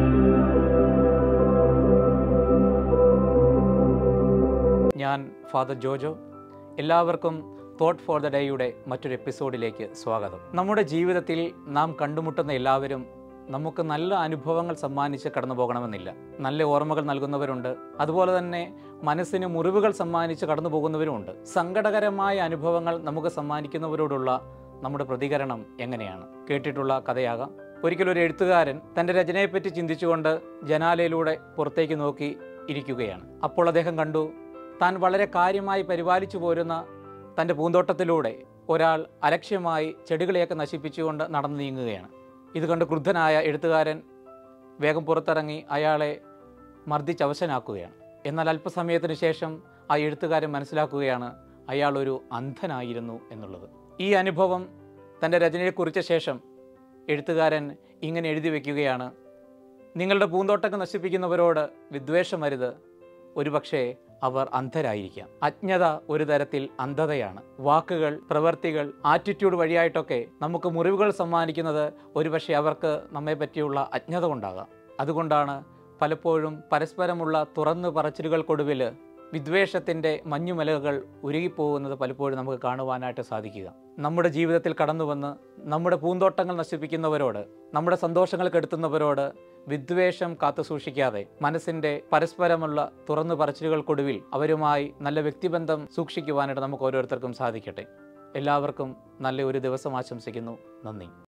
ഞാൻ ഫാദർ ജോജോ എല്ലാവർക്കും thought for the ഡേയുടെ മറ്റൊരു എപ്പിസോഡിലേക്ക് സ്വാഗതം നമ്മുടെ ജീവിതത്തിൽ നാം കണ്ടുമുട്ടുന്ന എല്ലാവരും നമുക്ക് നല്ല അനുഭവങ്ങൾ സമ്മാനിച്ച് കടന്നു പോകണമെന്നില്ല നല്ല ഓർമ്മകൾ നൽകുന്നവരുണ്ട് അതുപോലെ തന്നെ മനസ്സിന് മുറിവുകൾ സമ്മാനിച്ച് കടന്നു പോകുന്നവരുമുണ്ട് സങ്കടകരമായ അനുഭവങ്ങൾ നമുക്ക് സമ്മാനിക്കുന്നവരോടുള്ള നമ്മുടെ പ്രതികരണം എങ്ങനെയാണ് കേട്ടിട്ടുള്ള കഥയാകാം ഒരിക്കലും ഒരു എഴുത്തുകാരൻ തൻ്റെ രചനയെപ്പറ്റി ചിന്തിച്ചുകൊണ്ട് ജനാലയിലൂടെ പുറത്തേക്ക് നോക്കി ഇരിക്കുകയാണ് അപ്പോൾ അദ്ദേഹം കണ്ടു താൻ വളരെ കാര്യമായി പരിപാലിച്ചു പോരുന്ന തൻ്റെ പൂന്തോട്ടത്തിലൂടെ ഒരാൾ അലക്ഷ്യമായി ചെടികളെയൊക്കെ നശിപ്പിച്ചുകൊണ്ട് നടന്നു നീങ്ങുകയാണ് ഇത് കണ്ട് ക്രുദ്ധനായ എഴുത്തുകാരൻ വേഗം പുറത്തിറങ്ങി അയാളെ മർദ്ദിച്ചവശനാക്കുകയാണ് എന്നാൽ അല്പസമയത്തിന് ശേഷം ആ എഴുത്തുകാരൻ മനസ്സിലാക്കുകയാണ് അയാൾ ഒരു അന്ധനായിരുന്നു എന്നുള്ളത് ഈ അനുഭവം തൻ്റെ രചനയെ കുറിച്ച ശേഷം എഴുത്തുകാരൻ ഇങ്ങനെ എഴുതി വയ്ക്കുകയാണ് നിങ്ങളുടെ പൂന്തോട്ടം നശിപ്പിക്കുന്നവരോട് വിദ്വേഷം വരുത് ഒരുപക്ഷെ അവർ അന്ധരായിരിക്കാം അജ്ഞത ഒരു തരത്തിൽ അന്ധതയാണ് വാക്കുകൾ പ്രവൃത്തികൾ ആറ്റിറ്റ്യൂഡ് വഴിയായിട്ടൊക്കെ നമുക്ക് മുറിവുകൾ സമ്മാനിക്കുന്നത് ഒരുപക്ഷെ അവർക്ക് നമ്മെ പറ്റിയുള്ള അജ്ഞത കൊണ്ടാകാം അതുകൊണ്ടാണ് പലപ്പോഴും പരസ്പരമുള്ള തുറന്നു പറച്ചിലുകൾക്കൊടുവിൽ വിദ്വേഷത്തിൻ്റെ മഞ്ഞുമലകൾ ഉരുകിപ്പോകുന്നത് പലപ്പോഴും നമുക്ക് കാണുവാനായിട്ട് സാധിക്കുക നമ്മുടെ ജീവിതത്തിൽ കടന്നു വന്ന് നമ്മുടെ പൂന്തോട്ടങ്ങൾ നശിപ്പിക്കുന്നവരോട് നമ്മുടെ സന്തോഷങ്ങൾ കെടുത്തുന്നവരോട് വിദ്വേഷം കാത്തു സൂക്ഷിക്കാതെ മനസ്സിൻ്റെ പരസ്പരമുള്ള തുറന്നു പറച്ചിലുകൾക്കൊടുവിൽ അവരുമായി നല്ല വ്യക്തിബന്ധം സൂക്ഷിക്കുവാനായിട്ട് നമുക്ക് ഓരോരുത്തർക്കും സാധിക്കട്ടെ എല്ലാവർക്കും നല്ല ഒരു ദിവസം ആശംസിക്കുന്നു നന്ദി